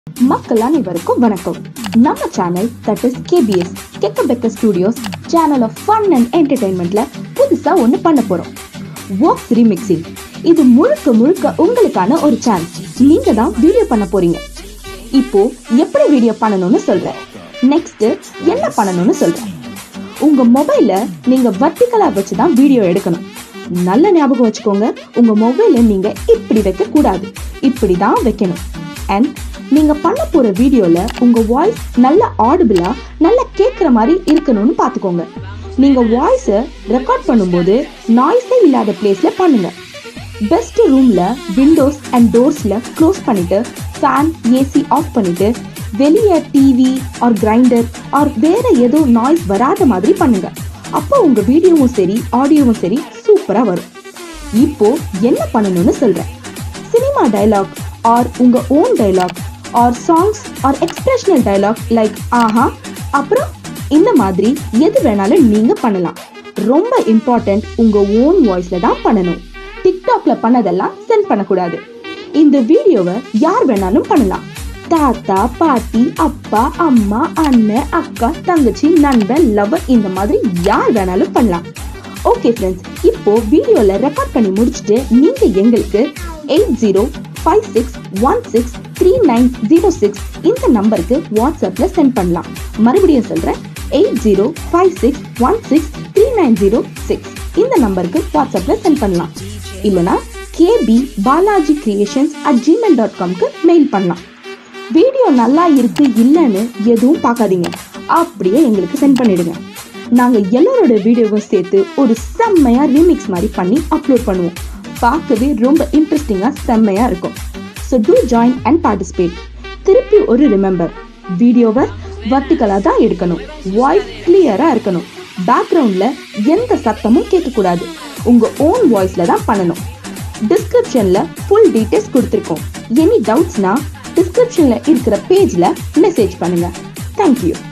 மக்கள் அனைவருக்கும் வணக்கம் நம்ம channel that is KPS Kekka Pekka studios channel of fun and என்டர்டைன்மெண்ட்ல புதுசா ஒன்று பண்ண போறோம் வாக்ஸ் ரீமிக்சிங் இது முழுக்க முழுக்க உங்களுக்கான ஒரு சான்ஸ் நீங்க தான் வீடியோ பண்ண போறீங்க இப்போ எப்படி வீடியோ பண்ணணும்னு சொல்றேன் நெக்ஸ்ட் என்ன பண்ணணும்னு சொல்றேன் உங்க மொபைல நீங்க வர்டிகலா வச்சு தான் வீடியோ எடுக்கணும் நல்ல ஞாபகம் வச்சுக்கோங்க உங்க மொபைல நீங்க இப்படி வைக்க கூடாது இப்படி தான் வைக்கணும் அண்ட் நீங்க பண்ண போற வீடியோல உங்க வாய்ஸ் நல்ல ஆடிபிளா நல்லா கேட்குற மாதிரி இருக்கணும்னு பாத்துக்கோங்க நீங்க வாய்ஸை ரெக்கார்ட் பண்ணும்போது நாய்ஸே இல்லாத பிளேஸ்ல பண்ணுங்க பெஸ்ட் ரூம்ல விண்டோஸ் அண்ட் டோர்ஸ்ல க்ளோஸ் பண்ணிட்டு ஃபேன் ஏசி ஆஃப் பண்ணிட்டு வெளியே டிவி ஆர் கிரைண்டர் ஆர் வேற ஏதோ நாய்ஸ் வராத மாதிரி பண்ணுங்க அப்போ உங்க வீடியோவும் சரி ஆடியோவும் சரி சூப்பரா வரும் இப்போ என்ன பண்ணணும்னு சொல்றேன் சினிமா டயலாக் ஆர் உங்க own dialogue or songs or expressional dialogue like ஆஹா அப்புறம் இந்த மாதிரி எது வேணாலும் நீங்க பண்ணலாம் ரொம்ப இம்பார்ட்டன்ட் உங்க ஓன் வாய்ஸ்ல தான் பண்ணணும் டிக்டாக்ல பண்ணதெல்லாம் சென்ட் பண்ணக்கூடாது இந்த வீடியோவை யார் வேணாலும் பண்ணலாம் தாத்தா பாட்டி அப்பா அம்மா அண்ணன் அக்கா தங்கச்சி நண்பன் லவர் இந்த மாதிரி யார் வேணாலும் பண்ணலாம் ஓகே ஃப்ரெண்ட்ஸ் இப்போ வீடியோல ரெக்கார்ட் பண்ணி முடிச்சுட்டு நீங்க எங்களுக்கு eight zero five six one six three nine zero six இந்த நம்பருக்கு வாட்ஸ்அப்ல சென்ட் பண்ணலாம் மறுபடியும் சொல்றேன் eight zero five six one six three nine zero six இந்த நம்பருக்கு வாட்ஸ்அப்ல சென்ட் பண்ணலாம் இல்லனா KP Balaji creations at Gmail dot காம்க்கு மெயில் பண்ணலாம் வீடியோ நல்லா இருக்கு இல்லைன்னு எதுவும் பார்க்காதீங்க அப்படியே எங்களுக்கு சென்ட் பண்ணிடுங்க நாங்க எல்லாரோட வீடியோவும் சேர்த்து ஒரு செம்மையா ரீமிக்ஸ் மாதிரி பண்ணி அப்லோட் பண்ணுவோம் பார்க்கவே ரொம்ப இன்ட்ரெஸ்டிங்கா செம்மையா இருக்கும் so do join and participate திருப்பி ஒரு ரிமெம்பர் வீடியோவை வர்டிகலா தான் எடுக்கணும் வாய்ஸ் கிளியரா இருக்கணும் பேக்ரவுண்ட்ல எந்த சத்தமும் கேட்கக்கூடாது உங்க ஓன் வாய்ஸ்ல தான் பண்ணணும் டிஸ்கிரிப்ஷன்ல ஃபுல் டீடைல்ஸ் கொடுத்துருக்கோம் எனி டவுட்ஸ்னா டிஸ்கிரிப்ஷன்ல இருக்கிற பேஜ்ல மெசேஜ் பண்ணுங்க தேங்க்யூ